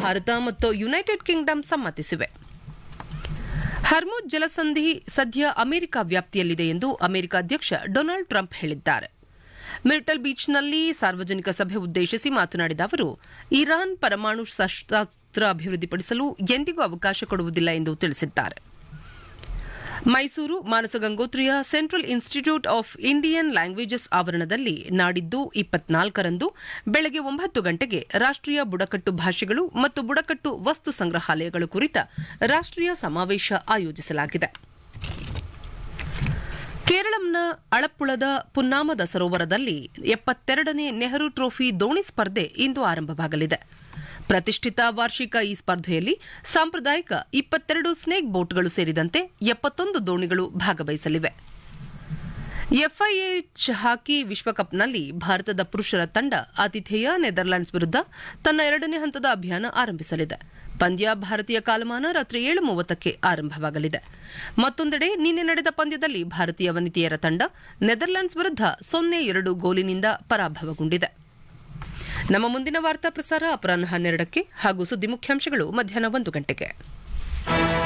ಭಾರತ ಮತ್ತು United Kingdom ಸಮ್ಮತಿಸಿವೆ Hormuz ಜಲಸಂಧಿ ಸದ್ಯ ಅಮೆರಿಕ ವ್ಯಾಪ್ತಿಯಲ್ಲಿದೆ ಎಂದು ಅಮೆರಿಕ ಅಧ್ಯಕ್ಷ ಡೊನಾಲ್ಡ್ ಟ್ರಂಪ್ ಹೇಳಿದ್ದಾರೆ ಮಿರ್ಟಲ್ ಬೀಚ್ನಲ್ಲಿ ಸಾರ್ವಜನಿಕ ಸಭೆ ಉದ್ದೇಶಿಸಿ ಮಾತನಾಡಿದ ಅವರು ಇರಾನ್ ಪರಮಾಣು ಶಸ್ತ್ರಾಸ್ತ್ರ ಅಭಿವೃದ್ಧಿಪಡಿಸಲು ಎಂದಿಗೂ ಅವಕಾಶ ಕೊಡುವುದಿಲ್ಲ ಎಂದು ತಿಳಿಸಿದ್ದಾರೆ ಮೈಸೂರು ಮಾನಸ ಗಂಗೋತ್ರಿಯ central institute of Indian languages ಆವರಣದಲ್ಲಿ ನಾಡಿದ್ದು ಇಪ್ಪತ್ನಾಲ್ಕರಂದು ಬೆಳಗ್ಗೆ ಒಂಬತ್ತು ಗಂಟೆಗೆ ರಾಷ್ಟೀಯ ಬುಡಕಟ್ಟು ಭಾಷೆಗಳು ಮತ್ತು ಬುಡಕಟ್ಟು ವಸ್ತು ಸಂಗ್ರಹಾಲಯಗಳು ಕುರಿತ ರಾಷ್ಟೀಯ ಸಮಾವೇಶ ಆಯೋಜಿಸಲಾಗಿದೆ ಕೇರಳಂನ ಅಳಪ್ಪುಳದ ಪುನ್ನಾಮದ ಸರೋವರದಲ್ಲಿ ಎಪ್ಪತ್ತೆರಡನೇ ನೆಹರು ಟ್ರೋಫಿ ದೋಣಿ ಸ್ಪರ್ಧೆ ಇಂದು ಆರಂಭವಾಗಲಿದೆ ಪ್ರತಿಷ್ಠಿತ ವಾರ್ಷಿಕ ಈ ಸ್ಪರ್ಧೆಯಲ್ಲಿ ಸಾಂಪ್ರದಾಯಿಕ ಇಪ್ಪತ್ತೆರಡು ಸ್ನೇಕ್ ಬೋಟ್ಗಳು ಸೇರಿದಂತೆ ಎಪ್ಪತ್ತೊಂದು ದೋಣಿಗಳು ಭಾಗವಹಿಸಲಿವೆ ಎಫ್ಐಎಚ್ ಹಾಕಿ ವಿಶ್ವಕಪ್ನಲ್ಲಿ ಭಾರತದ ಪುರುಷರ ತಂಡ ಆತಿಥೇಯ ನೆದರ್ಲ್ಯಾಂಡ್ಸ್ ವಿರುದ್ಧ ತನ್ನ ಎರಡನೇ ಹಂತದ ಅಭಿಯಾನ ಆರಂಭಿಸಲಿದೆ ಪಂದ್ಯ ಭಾರತೀಯ ಕಾಲಮಾನ ರಾತ್ರಿ ಏಳು ಮೂವತ್ತಕ್ಕೆ ಆರಂಭವಾಗಲಿದೆ ಮತ್ತೊಂದೆಡೆ ನಿನ್ನೆ ನಡೆದ ಪಂದ್ಯದಲ್ಲಿ ಭಾರತೀಯ ವನಿತೆಯರ ತಂಡ ನೆದರ್ಲ್ಯಾಂಡ್ಸ್ ವಿರುದ್ಧ ಸೊನ್ನೆ ಎರಡು ಗೋಲಿನಿಂದ ಪರಾಭವಗೊಂಡಿದೆ ನಮ್ಮ ಮುಂದಿನ ವಾರ್ತಾ ಪ್ರಸಾರ ಅಪರಾಹ್ನ ಹನ್ನೆರಡಕ್ಕೆ ಹಾಗೂ ಸುದ್ದಿ ಮುಖ್ಯಾಂಶಗಳು ಮಧ್ಯಾಹ್ನ ಒಂದು ಗಂಟೆಗೆ